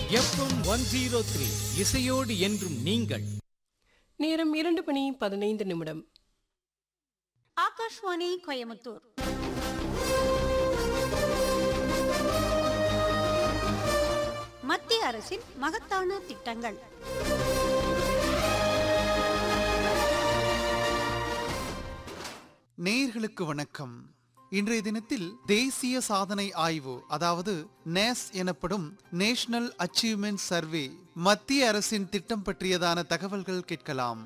FM one zero three இசையோடு என்றும் நீங்கள் நேரம் இரண்டு மணி பதினைந்து நிமிடம் ஆகாஷ்வாணி கோயமுத்தூர் மத்திய அரசின் மகத்தான திட்டங்கள் நேயர்களுக்கு வணக்கம் இன்றைய தினத்தில் தேசிய சாதனை ஆய்வு அதாவது நேஸ் எனப்படும் நேஷனல் அச்சீவ்மெண்ட் சர்வே மத்திய அரசின் திட்டம் பற்றியதான தகவல்கள் கேட்கலாம்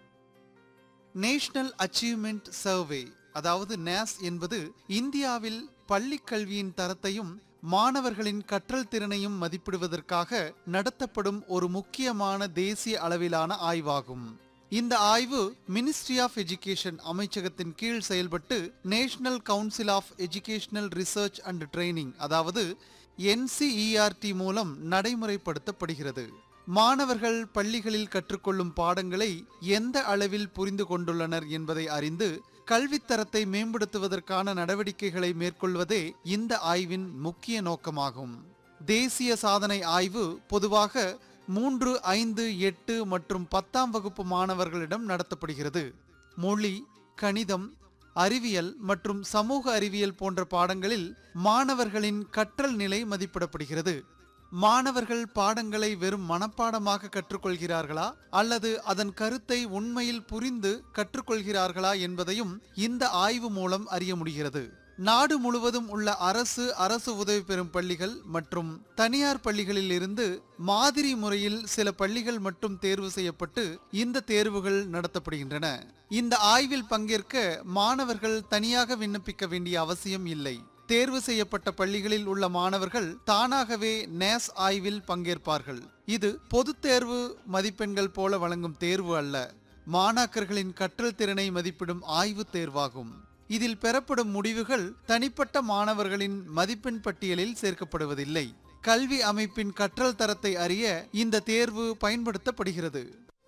நேஷனல் அச்சீவ்மெண்ட் சர்வே அதாவது நேஸ் என்பது இந்தியாவில் பள்ளிக் கல்வியின் தரத்தையும் மாணவர்களின் கற்றல் திறனையும் மதிப்பிடுவதற்காக நடத்தப்படும் ஒரு முக்கியமான தேசிய அளவிலான ஆய்வாகும் இந்த ஆய்வு மினிஸ்ட்ரி ஆஃப் எஜுகேஷன் அமைச்சகத்தின் கீழ் செயல்பட்டு national council of educational research and training அதாவது என்சிஇஆர்டி மூலம் நடைமுறைப்படுத்தப்படுகிறது மாணவர்கள் பள்ளிகளில் கற்றுக்கொள்ளும் பாடங்களை எந்த அளவில் புரிந்து கொண்டுள்ளனர் என்பதை அறிந்து கல்வித்தரத்தை மேம்படுத்துவதற்கான நடவடிக்கைகளை மேற்கொள்வதே இந்த ஆய்வின் முக்கிய நோக்கமாகும் தேசிய சாதனை ஆய்வு பொதுவாக மூன்று ஐந்து எட்டு மற்றும் பத்தாம் வகுப்பு மாணவர்களிடம் நடத்தப்படுகிறது மொழி கணிதம் அறிவியல் மற்றும் சமூக அறிவியல் போன்ற பாடங்களில் மாணவர்களின் கற்றல் நிலை மதிப்பிடப்படுகிறது மாணவர்கள் பாடங்களை வெறும் மனப்பாடமாக கற்றுக்கொள்கிறார்களா அல்லது அதன் கருத்தை உண்மையில் புரிந்து கற்றுக்கொள்கிறார்களா என்பதையும் இந்த ஆய்வு மூலம் அறிய முடிகிறது நாடு முழுவதும் உள்ள அரசு அரசு உதவி பெறும் பள்ளிகள் மற்றும் தனியார் பள்ளிகளில் இருந்து மாதிரி முறையில் சில பள்ளிகள் மட்டும் தேர்வு செய்யப்பட்டு இந்த தேர்வுகள் நடத்தப்படுகின்றன இந்த ஆய்வில் பங்கேற்க மாணவர்கள் தனியாக விண்ணப்பிக்க வேண்டிய அவசியம் இல்லை தேர்வு செய்யப்பட்ட பள்ளிகளில் உள்ள மாணவர்கள் தானாகவே நேஸ் ஆய்வில் பங்கேற்பார்கள் இது பொதுத் தேர்வு மதிப்பெண்கள் போல வழங்கும் தேர்வு அல்ல மாணாக்கர்களின் கற்றல் திறனை மதிப்பிடும் ஆய்வு தேர்வாகும் இதில் பெறப்படும் முடிவுகள் தனிப்பட்ட மாணவர்களின் மதிப்பெண் பட்டியலில் சேர்க்கப்படுவதில்லை கல்வி அமைப்பின் கற்றல் தரத்தை அறிய இந்த தேர்வு பயன்படுத்தப்படுகிறது